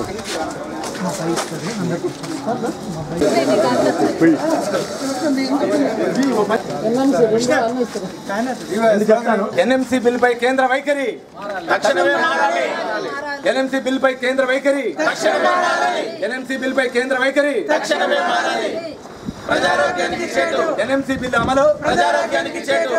NMC bill పై కేంద్ర వైఖరి తక్షణమే మారాలి ఎన్ఎంసీ బిల్ పై కేంద్ర వైఖరి తక్షణమే మారాలి ఎన్ఎంసీ బిల్ పై కేంద్ర వైఖరి తక్షణమే మారాలి ప్రజారోగ్యానికి చేటు ఎన్ఎంసీ బిల్ అమలు ప్రజారోగ్యానికి చేటు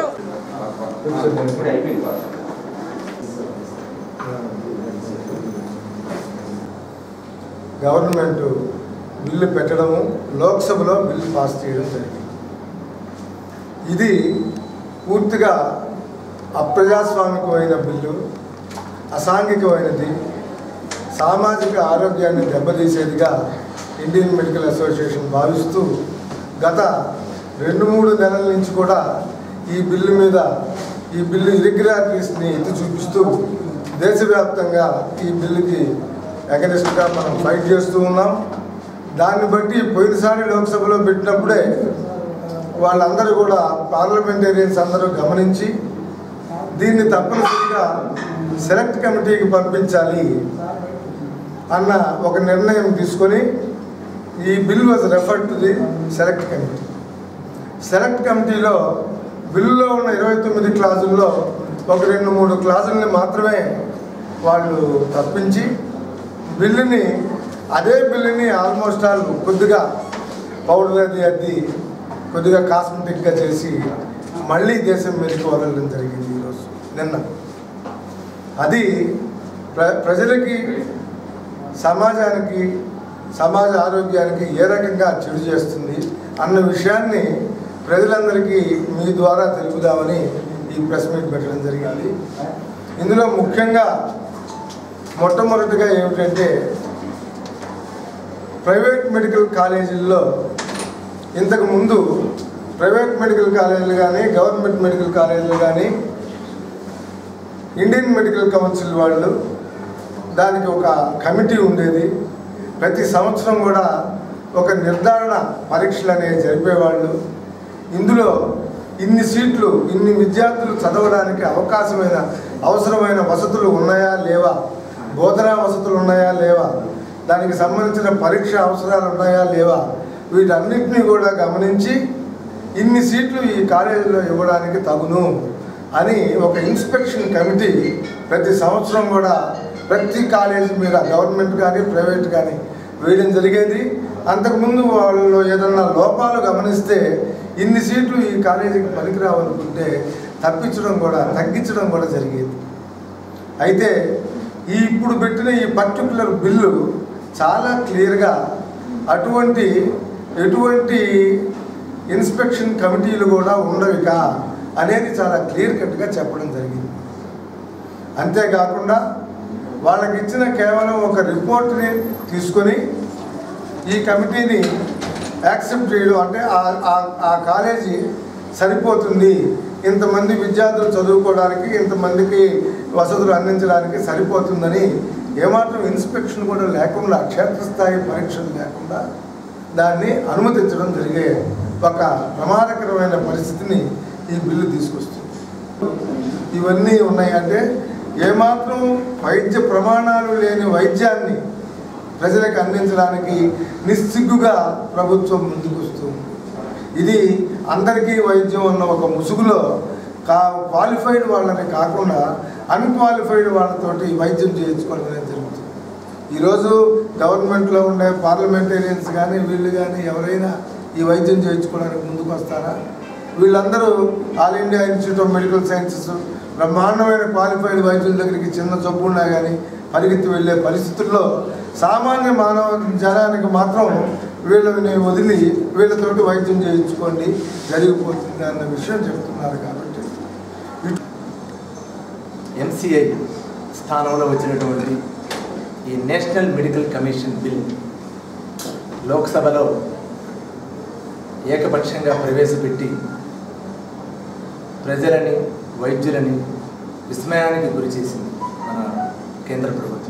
గవర్నమెంట్ బిల్లు పెట్టడము లోక్సభలో బిల్లు పాస్ చేయడం జరిగింది ఇది పూర్తిగా అప్రజాస్వామికమైన బిల్లు అసాంఘికమైనది సామాజిక ఆరోగ్యాన్ని దెబ్బతీసేదిగా ఇండియన్ మెడికల్ అసోసియేషన్ భావిస్తూ గత రెండు మూడు నెలల నుంచి కూడా ఈ బిల్లు మీద ఈ బిల్లు ఇరెగ్యులారిటీస్ని ఎత్తి చూపిస్తూ దేశవ్యాప్తంగా ఈ బిల్లుకి అగనిస్ట్గా మనం ఫైట్ చేస్తూ ఉన్నాం దాన్ని బట్టి పోయినసారి లోక్సభలో పెట్టినప్పుడే వాళ్ళందరూ కూడా పార్లమెంటేరియన్స్ అందరూ గమనించి దీన్ని తప్పనిసరిగా సెలెక్ట్ కమిటీకి పంపించాలి అన్న ఒక నిర్ణయం తీసుకొని ఈ bill was referred to the select committee select కమిటీలో బిల్లులో ఉన్న ఇరవై తొమ్మిది క్లాజుల్లో ఒక రెండు మూడు క్లాజుల్ని మాత్రమే వాళ్ళు తప్పించి బిల్లుని అదే బిల్లుని ఆల్మోస్ట్ ఆల్ కొద్దిగా పౌడర్ అది అద్ది కొద్దిగా కాస్మెటిక్గా చేసి మళ్ళీ దేశం మీదకి వదలడం జరిగింది ఈరోజు నిన్న అది ప్ర ప్రజలకి సమాజానికి సమాజ ఆరోగ్యానికి ఏ రకంగా చెడు చేస్తుంది అన్న విషయాన్ని ప్రజలందరికీ మీ ద్వారా తెలుపుదామని ఈ ప్రెస్ మీట్ పెట్టడం జరిగింది ఇందులో ముఖ్యంగా మొట్టమొదటిగా ఏమిటంటే ప్రైవేట్ మెడికల్ కాలేజీల్లో ఇంతకు ముందు ప్రైవేట్ మెడికల్ కాలేజీలు కానీ గవర్నమెంట్ మెడికల్ కాలేజీలు కానీ ఇండియన్ మెడికల్ కౌన్సిల్ వాళ్ళు దానికి ఒక కమిటీ ఉండేది ప్రతి సంవత్సరం కూడా ఒక నిర్ధారణ పరీక్షలు అనేవి జరిపేవాళ్ళు ఇందులో ఇన్ని సీట్లు ఇన్ని విద్యార్థులు చదవడానికి అవకాశమైన అవసరమైన వసతులు ఉన్నాయా లేవా బోధనా వసతులు ఉన్నాయా లేవా దానికి సంబంధించిన పరీక్ష అవసరాలు ఉన్నాయా లేవా వీటన్నిటినీ కూడా గమనించి ఇన్ని సీట్లు ఈ కాలేజీలో ఇవ్వడానికి తగును అని ఒక ఇన్స్పెక్షన్ కమిటీ ప్రతి సంవత్సరం కూడా ప్రతి కాలేజీ మీద గవర్నమెంట్ కానీ ప్రైవేట్ కానీ వేయడం జరిగేది అంతకుముందు వాళ్ళు ఏదన్నా లోపాలు గమనిస్తే ఇన్ని సీట్లు ఈ కాలేజీకి పనికిరావనుకుంటే తప్పించడం కూడా తగ్గించడం కూడా జరిగేది అయితే ఈ ఇప్పుడు పెట్టిన ఈ పర్టికులర్ బిల్లు చాలా క్లియర్గా అటువంటి ఎటువంటి ఇన్స్పెక్షన్ కమిటీలు కూడా ఉండవిక అనేది చాలా క్లియర్ కట్గా చెప్పడం జరిగింది అంతేకాకుండా వాళ్ళకి ఇచ్చిన కేవలం ఒక రిపోర్ట్ని తీసుకొని ఈ కమిటీని యాక్సెప్ట్ చేయడం అంటే ఆ- ఆ- ఆ కాలేజీ సరిపోతుంది ఇంతమంది విద్యార్థులు చదువుకోవడానికి ఇంతమందికి వసతులు అందించడానికి సరిపోతుందని ఏమాత్రం ఇన్స్పెక్షన్ కూడా లేకుండా క్షేత్రస్థాయి పరీక్షలు లేకుండా దాన్ని అనుమతించడం జరిగే ఒక ప్రమాదకరమైన పరిస్థితిని ఈ బిల్లు తీసుకొస్తుంది ఇవన్నీ ఉన్నాయంటే ఏమాత్రం వైద్య ప్రమాణాలు లేని వైద్యాన్ని ప్రజలకు అందించడానికి నిస్సిగ్గుగా ప్రభుత్వం ముందుకు వస్తుంది ఇది అందరికీ వైద్యం అన్న ఒక ముసుగులో కా క్వాలిఫైడ్ వాళ్ళని కాకుండా అన్క్వాలిఫైడ్ వాళ్ళతోటి వైద్యం చేయించుకోవడం అనేది జరుగుతుంది ఈరోజు గవర్నమెంట్లో ఉండే పార్లమెంటేరియన్స్ కానీ వీళ్ళు కానీ ఎవరైనా ఈ వైద్యం చేయించుకోవడానికి ముందుకు వస్తారా వీళ్ళందరూ All India Institute of Medical Sciences బ్రహ్మాండమైన క్వాలిఫైడ్ వైద్యుల దగ్గరికి చిన్న జబ్బు ఉన్నా కానీ పరిగెత్తి వెళ్ళే పరిస్థితుల్లో సామాన్య మానవ జనానికి మాత్రం వీళ్ళని వదిలి వీళ్ళతోటి వైద్యం చేయించుకోండి జరిగిపోతుంది అన్న విషయం చెప్తున్నారు కాబట్టి ఎంసీఐ స్థానంలో వచ్చినటువంటి ఈ నేషనల్ మెడికల్ కమిషన్ బిల్ లోక్సభలో ఏకపక్షంగా ప్రవేశపెట్టి ప్రజలని వైద్యులని విస్మయానికి గురి చేసింది మన కేంద్ర ప్రభుత్వం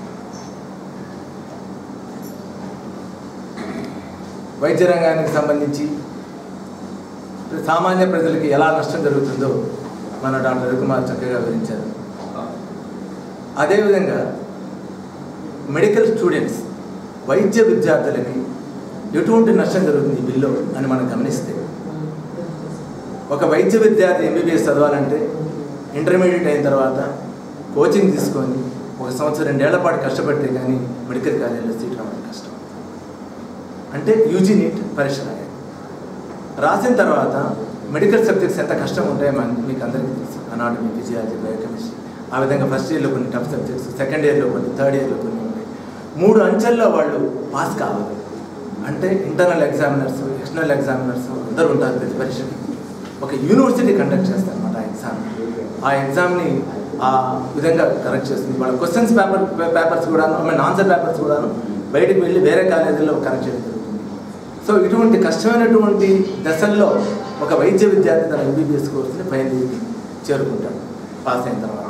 వైద్య రంగానికి సంబంధించి సామాన్య ప్రజలకి ఎలా నష్టం జరుగుతుందో మన డాక్టర్ రవికుమార్ చక్కగా వివరించారు అదేవిధంగా మెడికల్ స్టూడెంట్స్ వైద్య విద్యార్థులకి ఎటువంటి నష్టం జరుగుతుంది ఈ బిల్లు అని మనం గమనిస్తే ఒక వైద్య విద్యార్థి ఎంబీబీఎస్ చదవాలంటే ఇంటర్మీడియట్ అయిన తర్వాత కోచింగ్ తీసుకొని ఒక సంవత్సరం రెండేళ్ల పాటు కష్టపడితే కానీ మెడికల్ కాలేజీలో సీట్ రావడం కష్టం అంటే యూజీ నీట్ పరీక్ష రాయాలి రాసిన తర్వాత మెడికల్ సబ్జెక్ట్స్ ఎంత కష్టం ఉంటాయో మన మీకు అందరికీ తెలుసు అనాటమీ ఫిజియాలజీ బయోకెమిస్ట్రీ ఆ విధంగా ఫస్ట్ ఇయర్లో కొన్ని టఫ్ సబ్జెక్ట్స్ సెకండ్ ఇయర్లో కొన్ని థర్డ్ ఇయర్లో కొన్ని ఉంటాయి మూడు అంచెల్లో వాళ్ళు పాస్ కావాలి అంటే ఇంటర్నల్ ఎగ్జామినర్స్ ఎక్స్టర్నల్ ఎగ్జామినర్స్ అందరూ ఉంటారు ప్రతి పరీక్షకి ఒక యూనివర్సిటీ కండక్ట్ చేస్తారు అన్నమాట ఆ ఎగ్జామ్ ఆ ఎగ్జామ్ని ఆ విధంగా కరెక్ట్ చేస్తుంది వాళ్ళ క్వశ్చన్స్ పేపర్ పేపర్స్ కూడాను ఐ మీన్ ఆన్సర్ పేపర్స్ కూడాను బయటకు వెళ్ళి వేరే కాలేజీల్లో కరెక్ట్ చేయడం జరుగుతుంది సో ఇటువంటి కష్టమైనటువంటి దశల్లో ఒక వైద్య విద్యార్థి తన ఎంబీబీఎస్ కోర్సుని ఫైనల్ ఇయర్కి చేరుకుంటాడు పాస్ అయిన తర్వాత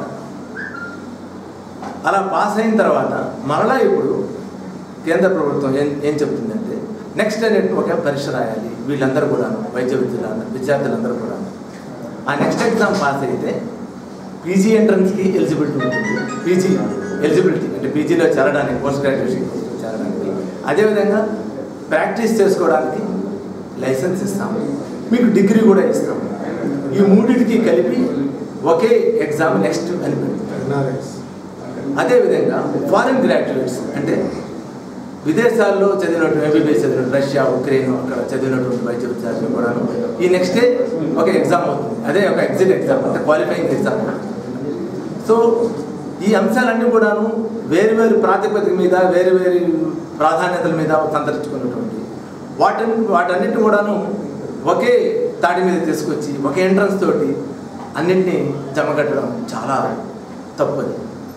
అలా పాస్ అయిన తర్వాత మరలా ఇప్పుడు కేంద్ర ప్రభుత్వం ఏం ఏం చెప్తుందంటే నెక్స్ట్ అనేది ఒక పరీక్ష రాయాలి వీళ్ళందరూ కూడా వైద్య విద్యార్థులు విద్యార్థులందరూ కూడా ఆ నెక్స్ట్ ఎగ్జామ్ పాస్ అయితే పీజీ ఎంట్రన్స్కి ఎలిజిబిలిటీ ఉంటుంది పీజీ ఎలిజిబిలిటీ అంటే పీజీలో చేరడానికి పోస్ట్ గ్రాడ్యుయేషన్ కోర్సులో చేరడానికి అదేవిధంగా ప్రాక్టీస్ చేసుకోవడానికి లైసెన్స్ ఇస్తాము మీకు డిగ్రీ కూడా ఇస్తాము ఈ మూడింటికి కలిపి ఒకే ఎగ్జామ్ నెక్స్ట్ అని పెడతాం ఎన్ఆర్ఎస్ అదేవిధంగా ఫారిన్ గ్రాడ్యుయేట్స్ అంటే విదేశాల్లో చదివినటువంటి ఎంబీబీఎస్ చదివిన రష్యా ఉక్రెయిన్ అక్కడ చదివినటువంటి వైద్య విద్యార్థులు కూడాను ఈ నెక్స్ట్ డే ఒక ఎగ్జామ్ అవుతుంది అదే ఒక ఎగ్జిట్ ఎగ్జామ్ అంటే క్వాలిఫైయింగ్ ఎగ్జామ్ సో ఈ అంశాలన్నీ కూడాను వేరు వేరు ప్రాతిపదిక మీద వేరు వేరు ప్రాధాన్యతల మీద సంతరించుకున్నటువంటి వాటిని వాటన్నిటిని కూడాను ఒకే తాటి మీద తీసుకొచ్చి ఒకే ఎంట్రన్స్ తోటి అన్నింటినీ జమకట్టడం చాలా తప్పది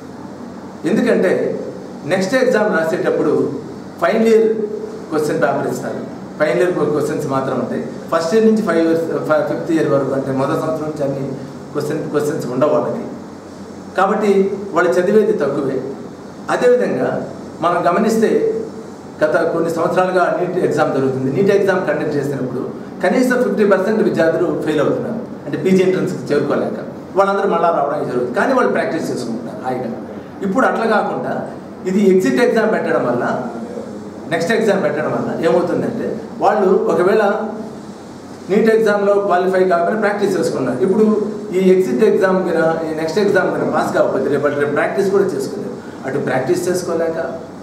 ఎందుకంటే నెక్స్ట్ ఎగ్జామ్ రాసేటప్పుడు ఫైనల్ ఇయర్ క్వశ్చన్ పేపర్ ఇస్తారు ఫైనల్ ఇయర్ క్వశ్చన్స్ మాత్రం ఉంటాయి ఫస్ట్ ఇయర్ నుంచి ఫైవ్ ఇయర్స్ ఫిఫ్త్ ఇయర్ వరకు అంటే మొదటి సంవత్సరం నుంచి అన్ని క్వశ్చన్ క్వశ్చన్స్ ఉండవు వాళ్ళకి కాబట్టి వాళ్ళు చదివేది తక్కువే అదేవిధంగా మనం గమనిస్తే గత కొన్ని సంవత్సరాలుగా నీట్ ఎగ్జామ్ జరుగుతుంది నీట్ ఎగ్జామ్ కండక్ట్ చేసినప్పుడు కనీసం ఫిఫ్టీ పర్సెంట్ విద్యార్థులు ఫెయిల్ అవుతున్నారు అంటే పీజీ ఎంట్రన్స్కి చేరుకోలేక వాళ్ళందరూ మళ్ళా రావడానికి జరుగుతుంది కానీ వాళ్ళు ప్రాక్టీస్ చేసుకుంటున్నారు హాయిగా ఇప్పుడు అట్లా కాకుండా ఇది ఎగ్జిట్ ఎగ్జామ్ పెట్టడం వల్ల నెక్స్ట్ ఎగ్జామ్ పెట్టడం వల్ల ఏమవుతుందంటే వాళ్ళు ఒకవేళ నీట్ ఎగ్జామ్లో క్వాలిఫై కాకపోతే ప్రాక్టీస్ చేసుకున్నారు ఇప్పుడు ఈ ఎగ్జిట్ ఎగ్జామ్ మీద ఈ నెక్స్ట్ ఎగ్జామ్ మీద పాస్ కాకపోతే రేపు రేపు ప్రాక్టీస్ కూడా చేసుకోలేరు అటు ప్రాక్టీస్ చేసుకోలేక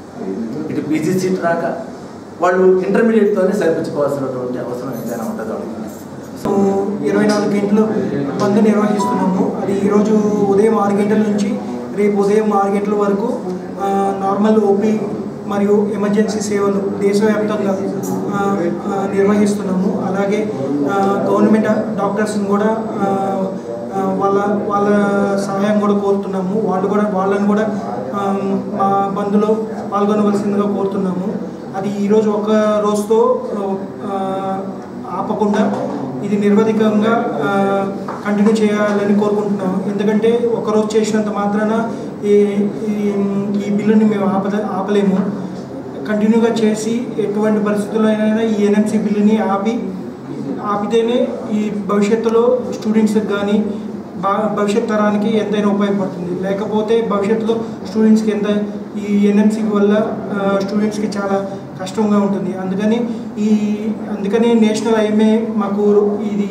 ఇటు పీజీ సీట్ రాక వాళ్ళు ఇంటర్మీడియట్తోనే సరిపించుకోవాల్సినటువంటి అవసరం ఎంతైనా ఉంటుంది వాళ్ళకి సో ఇరవై నాలుగు గంటలు బంద్ నిర్వహిస్తున్నాము అది ఈరోజు ఉదయం ఆరు గంటల నుంచి రేపు ఉదయం ఆరు గంటల వరకు ఆ, నార్మల్ ఓపీ మరియు ఎమర్జెన్సీ సేవలు దేశవ్యాప్తంగా ఆ, ఆ, నిర్వహిస్తున్నాము అలాగే ఆ, గవర్నమెంట్ డాక్టర్స్ని కూడా ఆ, ఆ, వాళ్ళ వాళ్ళ సహాయం కూడా కోరుతున్నాము వాళ్ళు కూడా వాళ్ళని కూడా ఆ, మా బంద్లో పాల్గొనవలసిందిగా కోరుతున్నాము అది ఈరోజు ఒక రోజుతో ఆ, ఆపకుండా ఇది నిర్వధికంగా కంటిన్యూ చేయాలని కోరుకుంటున్నాము ఎందుకంటే ఒకరోజు చేసినంత మాత్రాన ఈ ఈ- ఈ బిల్లుని మేము ఆపద ఆపలేము కంటిన్యూగా చేసి ఎటువంటి పరిస్థితుల్లోనైనా ఈ ఎన్ఎంసీ బిల్లుని ఆపి ఆపితేనే ఈ భవిష్యత్తులో స్టూడెంట్స్కి కానీ బా భవిష్యత్ తరానికి ఎంతైనా ఉపయోగపడుతుంది లేకపోతే భవిష్యత్తులో స్టూడెంట్స్కి ఎంత ఈ ఎన్ఎంసీ వల్ల ఆ, స్టూడెంట్స్కి చాలా కష్టంగా ఉంటుంది అందుకని ఈ అందుకని నేషనల్ ఐఎంఏ మాకు ఇది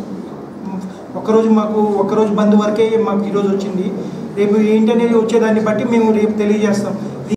ఒక్కరోజు మాకు ఒక్కరోజు బంద్ వరకే మాకు ఈరోజు వచ్చింది రేపు ఏంటనేది వచ్చేదాన్ని బట్టి మేము రేపు తెలియజేస్తాం